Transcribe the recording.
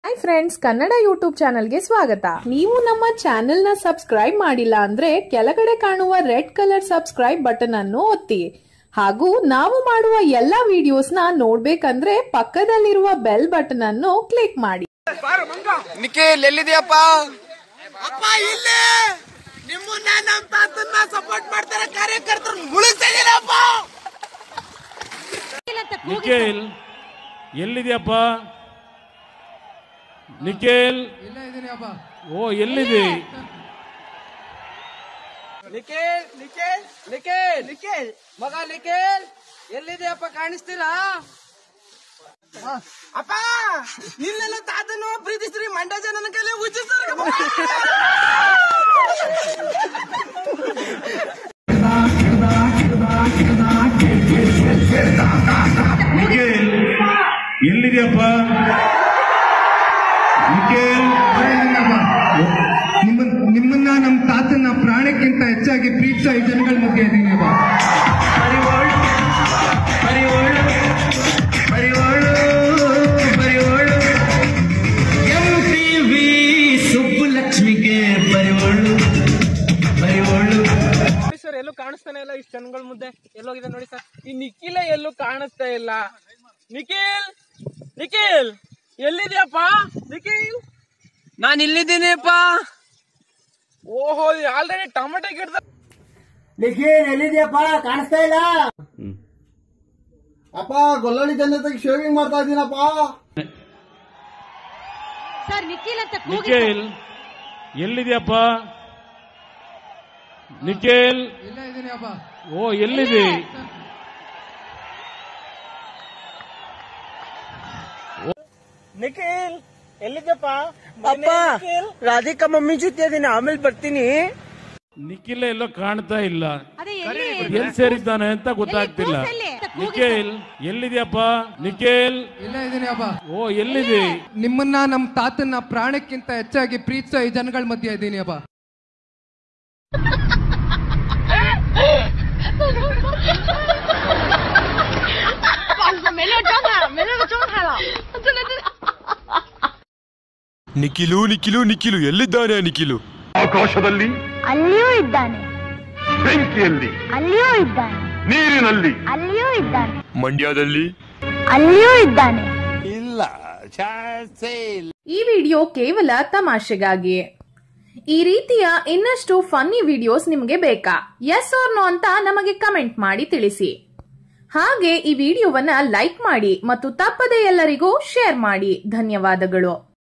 Hi friends Kannada YouTube ಚಾನಲ್ಗೆ ಸ್ವಾಗತ ನೀವು ನಮ್ಮ ಚಾನೆಲ್ ನ ಸಬ್ಸ್ಕ್ರೈಬ್ ಮಾಡಿಲ್ಲ ಅಂದ್ರೆ ಕೆಳಗಡೆ ಕಾಣುವ ರೆಡ್ ಕಲರ್ ಸಬ್ಸ್ಕ್ರೈಬ್ ಬಟನ್ ಅನ್ನು ಒತ್ತಿ ಹಾಗೂ ನಾವು ಮಾಡುವ ಎಲ್ಲಾ ವಿಡಿಯೋಸ್ ನ ನೋಡ್ಬೇಕಂದ್ರೆ ಪಕ್ಕದಲ್ಲಿರುವ ಬೆಲ್ ಬಟನ್ ಅನ್ನು ಕ್ಲಿಕ್ ಮಾಡಿ ನಿಖಿಲ್ ಎಲ್ಲಿದೆಯಪ್ಪ ಅಪ್ಪ ಇಲ್ಲಿ ನಿಮ್ಮನ್ನ ನಮ್ ತಾತನ್ನ ಸಪೋರ್ಟ್ ಮಾಡ್ತಾರೆ ಕಾರ್ಯಕರ್ತರು ಮುಳುಗ್ತಿದ್ದೀರಪ್ಪ ನಿಖಿಲ್ ಎಲ್ಲಿದೆಯಪ್ಪ ನಿಖಿಲ್ ಓ ಎಲ್ಲಿದೆ ನಿಖಿಲ್ ನಿಖಿಲ್ ನಿಖಿಲ್ ನಿಖಿಲ್ ಮಗ ನಿಖಿಲ್ ಎಲ್ಲಿದೆಯಪ್ಪ ಕಾಣಿಸ್ತಿಲ್ಲ ಅಪ್ಪ ನಿನ್ನೆಲ್ಲ ತಾತನು ಪ್ರೀತಿಸ್ರಿ ಮಂಡ್ಯ ಜನನ ಕೈಲಿ ಉಚಿಸ್ತಾರೆ ನಿಖಿಲ್ ಎಲ್ಲಿದೆಯಪ್ಪ ನಿಖಿಲ್ ನಿಮ್ಮ ನಿಮ್ಮನ್ನ ನಮ್ಮ ತಾತನ ಪ್ರಾಣಕ್ಕಿಂತ ಹೆಚ್ಚಾಗಿ ಪ್ರೀತಿಸೋ ಈ ಜನಗಳ ಮಧ್ಯೆ ಇದ್ದೀನಿ ಅಪ್ಪ ಸುಬ್ಬುಲಕ್ಷ್ಮಿಗೆ ಪರಿವಳು ಪರಿವಳು ನೋಡಿ ಸರ್ ಎಲ್ಲೂ ಕಾಣಿಸ್ತಾನೆ ಇಲ್ಲ ಇಷ್ಟು ಜನಗಳ ಮುದ್ದೆ ಎಲ್ಲೋಗಿದೆ ನೋಡಿ ಸರ್ ಈ ನಿಖಿಲ ಎಲ್ಲೂ ಕಾಣಿಸ್ತಾ ಇಲ್ಲ ನಿಖಿಲ್ ನಿಖಿಲ್ ಎಲ್ಲಿದ್ಯಪ್ಪ ನಿಖಿಲ್ ನಾನು ಇಲ್ಲಿದ್ದೀನಿಪ್ಪ ಓಹೋ ಆಲ್ರೆಡಿ ಟೊಮೆಟೊ ಗಿಡದ ನಿಖಿಲ್ ಎಲ್ಲಿದ್ಯಪ್ಪ ಕಾಣಿಸ್ತಾ ಇಲ್ಲ ಅಪ್ಪ ಗೊಲ್ಲಳ್ಳಿ ಜನತೆಗೆ ಶೇವಿಂಗ್ ಮಾಡ್ತಾ ಇದ್ದೀನಪ್ಪ ಸರ್ ನಿಖಿಲ್ ಅಂತ ಕೂಗಿ ನಿಖಿಲ್ ಎಲ್ಲಿದೆಯಪ್ಪ ನಿಖಿಲ್ ಇಲ್ಲ ಇದ್ದೀನಿ ಅಪ್ಪ ಓ ಎಲ್ಲಿದೆ ನಿಖಿಲ್ ಎಲ್ಲಿದ್ಯಪ್ಪ ಅಪ್ಪ ರಾಧಿಕಾ ಮಮ್ಮಿ ಜೊತೆ ಅದೀನಿ ಆಮೇಲೆ ಬರ್ತೀನಿ ನಿಖಿಲ್ ಎಲ್ಲೋ ಕಾಣ್ತಾ ಇಲ್ಲ ಅದೇ ಎಲ್ಲಿ ಎಲ್ಲಿ ಸೇರಿದ್ದಾನೆ ಅಂತ ಗೊತ್ತಾಗ್ತಿಲ್ಲ ಎಲ್ಲಿ? ಕೂಗಿ ನಿಖಿಲ್ ಎಲ್ಲಿದೆಯಪ್ಪ ನಿಖಿಲ್ ಇಲ್ಲ ಇದ್ದೀನಿ ಅಪ್ಪ ಓ ಎಲ್ಲಿದೆ ನಿಮ್ಮನ್ನ ನಮ್ಮ ತಾತನ ಪ್ರಾಣಕ್ಕಿಂತ ಹೆಚ್ಚಾಗಿ ಪ್ರೀತಿಸೋ ಈ ಜನಗಳ ಮಧ್ಯೆ ಇದ್ದೀನಿ ಅಪ್ಪ ನಿಖಿಲು ನಿಖಿಲು ನಿಖಿಲು ಎಲ್ಲಿದ್ದಾನೆ ಆ ನಿಖಿಲು ಆಕಾಶದಲ್ಲಿ ಅಲ್ಲಿಯೂ ಇದ್ದಾನೆ ಬೆಂಕಿಯಲ್ಲಿ ಅಲ್ಲಿಯೂ ಇದ್ದಾನೆ ನೀರಿನಲ್ಲಿ ಅಲ್ಲಿಯೂ ಇದ್ದಾನೆ ಮಂಡ್ಯದಲ್ಲಿ ಅಲ್ಲಿಯೂ ಇದ್ದಾನೆ ಈ ವಿಡಿಯೋ ಕೇವಲ ತಮಾಷೆಗಾಗಿ ಈ ರೀತಿಯ ಇನ್ನಷ್ಟು ಫನ್ನಿ ವಿಡಿಯೋಸ್ ನಿಮಗೆ ಬೇಕಾ ಎಸ್ ಆರ್ ನೋ ಅಂತ ನಮಗೆ ಕಮೆಂಟ್ ಮಾಡಿ ತಿಳಿಸಿ ಹಾಗೆ ಈ ವಿಡಿಯೋವನ್ನ ಲೈಕ್ ಮಾಡಿ ಮತ್ತು ತಪ್ಪದೆ ಎಲ್ಲರಿಗೂ ಶೇರ್ ಮಾಡಿ ಧನ್ಯವಾದಗಳು